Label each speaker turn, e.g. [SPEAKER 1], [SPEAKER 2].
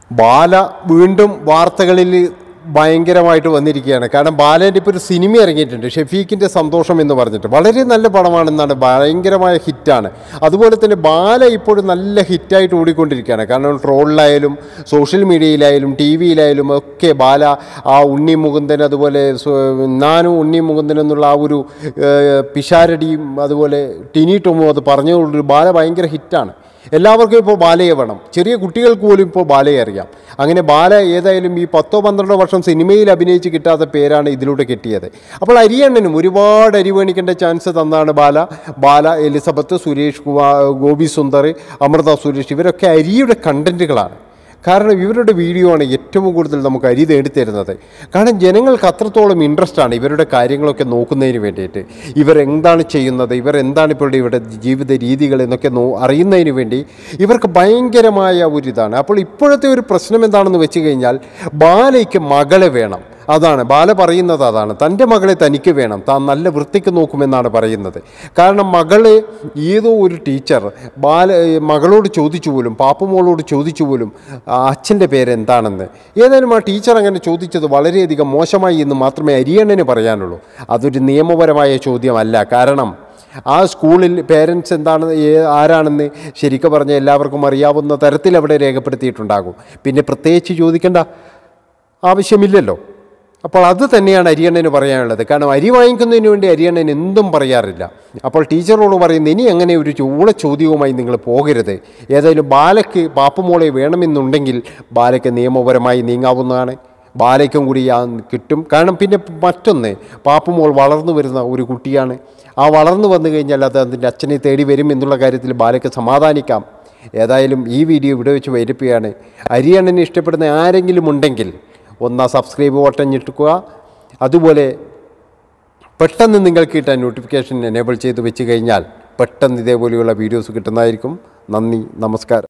[SPEAKER 1] ബാല വീണ്ടും വാർത്തകളിൽ ഭയങ്കരമായിട്ട് വന്നിരിക്കുകയാണ് കാരണം ബാലേൻ്റെ ഇപ്പോൾ ഒരു സിനിമ ഇറങ്ങിയിട്ടുണ്ട് ഷെഫീഖിൻ്റെ സന്തോഷം എന്ന് പറഞ്ഞിട്ട് വളരെ നല്ല പടമാണെന്നാണ് ഭയങ്കരമായ ഹിറ്റാണ് അതുപോലെ തന്നെ ബാല ഇപ്പോഴും നല്ല ഹിറ്റായിട്ട് ഓടിക്കൊണ്ടിരിക്കുകയാണ് കാരണം ട്രോളിലായാലും സോഷ്യൽ മീഡിയയിലായാലും ടി വിയിലായാലും ഒക്കെ ബാല ആ ഉണ്ണി മുകുന്ദൻ അതുപോലെ സ്വ- നാനും ഉണ്ണി മുകുന്ദൻ എന്നുള്ള ആ ഒരു ഏഹ്, പിഷാരടിയും അതുപോലെ ടിനി ടോമും അത് പറഞ്ഞുകൊണ്ടൊരു ബാല ഭയങ്കര ഹിറ്റാണ് എല്ലാവർക്കും ഇപ്പോൾ ബാലയെ വേണം ചെറിയ കുട്ടികൾക്ക് പോലും ഇപ്പോൾ ബാലയെ അറിയാം അങ്ങനെ ബാല ഏതായാലും ഈ പത്തോ പന്ത്രണ്ടോ വർഷം സിനിമയിൽ അഭിനയിച്ച് കിട്ടാത്ത പേരാണ് ഇതിലൂടെ കിട്ടിയത് അപ്പോൾ അരിയണ്ണനും ഒരുപാട് അരി മേണിക്കേണ്ട ചാൻസ് തന്നാണ് ബാല ബാല എലിസബത്ത് സുരേഷ് കുമാർ ഗോപി സുന്ദർ അമൃത സുരേഷ് ഇവരൊക്കെ അരിയുടെ കണ്ടൻറ്റുകളാണ് കാരണം ഇവരുടെ വീഡിയോ ആണ് ഏറ്റവും കൂടുതൽ നമുക്ക് അരി നേടിത്തരുന്നത് കാരണം ജനങ്ങൾക്ക് അത്രത്തോളം ഇൻട്രസ്റ്റ് ആണ് ഇവരുടെ കാര്യങ്ങളൊക്കെ നോക്കുന്നതിന് വേണ്ടിയിട്ട് ഇവർ എന്താണ് ചെയ്യുന്നത് ഇവർ എന്താണ് ഇപ്പോൾ ഇവരുടെ ജീവിത രീതികൾ എന്നൊക്കെ നോ അറിയുന്നതിന് വേണ്ടി ഇവർക്ക് ഭയങ്കരമായ ഒരു ഇതാണ് അപ്പോൾ ഇപ്പോഴത്തെ ഒരു പ്രശ്നം എന്താണെന്ന് വെച്ച് കഴിഞ്ഞാൽ ബാലയ്ക്ക് മകളെ വേണം അതാണ് ബാല പറയുന്നത് അതാണ് തൻ്റെ മകളെ തനിക്ക് വേണം താൻ നല്ല വൃത്തിക്ക് നോക്കുമെന്നാണ് പറയുന്നത് കാരണം മകള് ഏതോ ഒരു ടീച്ചർ ബാല മകളോട് ചോദിച്ചു പോലും പാപ്പുമോളോട് ചോദിച്ചു പോലും ആ അച്ഛൻ്റെ പേര് എന്താണെന്ന് ഏതായാലും ആ ടീച്ചർ അങ്ങനെ ചോദിച്ചത് വളരെയധികം മോശമായി എന്ന് മാത്രമേ അരിയണ്ണന് പറയാനുള്ളൂ അതൊരു നിയമപരമായ ചോദ്യമല്ല കാരണം ആ സ്കൂളിൽ പേരൻസ് എന്താണെന്ന് ഏ- ആരാണെന്ന് ശരിക്കും പറഞ്ഞാൽ എല്ലാവർക്കും അറിയാവുന്ന തരത്തിൽ അവിടെ രേഖപ്പെടുത്തിയിട്ടുണ്ടാകും പിന്നെ പ്രത്യേകിച്ച് ചോദിക്കേണ്ട ആവശ്യമില്ലല്ലോ അപ്പോൾ അത് തന്നെയാണ് അരിയണ്ണന് പറയാനുള്ളത് കാരണം അരി വാങ്ങിക്കുന്നതിന് വേണ്ടി അരിയണ്ണൻ എന്തും പറയാറില്ല അപ്പോൾ ടീച്ചറോട് പറയുന്നത് ഇനി അങ്ങനെ ഒരു ചൂള ചോദ്യവുമായി നിങ്ങൾ പോകരുത് ഏതായാലും ബാലയ്ക്ക് പാപ്പുമോളെ വേണമെന്നുണ്ടെങ്കിൽ ബാലയ്ക്ക് നിയമപരമായി നീങ്ങാവുന്നതാണ് ബാലയ്ക്കും കൂടി ആ കിട്ടും കാരണം പിന്നെ മറ്റൊന്ന് പാപ്പുമോൾ വളർന്നു വരുന്ന ഒരു കുട്ടിയാണ് ആ വളർന്നു വന്നു കഴിഞ്ഞാൽ അത് അതിൻ്റെ അച്ഛനെ തേടി വരും എന്നുള്ള കാര്യത്തിൽ ബാലയ്ക്ക് സമാധാനിക്കാം ഏതായാലും ഈ വീഡിയോ ഇവിടെ വെച്ച് വരിപ്പിക്കുകയാണ് അരിയണ്ണനെ ഇഷ്ടപ്പെടുന്ന ആരെങ്കിലും ഉണ്ടെങ്കിൽ ഒന്ന് സബ്സ്ക്രൈബ് ബട്ടൺ ഞെട്ടുക്കുക അതുപോലെ പെട്ടെന്ന് നിങ്ങൾക്ക് കിട്ടാൻ നോട്ടിഫിക്കേഷൻ എനേബിൾ ചെയ്ത് വെച്ച് കഴിഞ്ഞാൽ പെട്ടെന്ന് ഇതേപോലെയുള്ള വീഡിയോസ് കിട്ടുന്നതായിരിക്കും നന്ദി നമസ്കാരം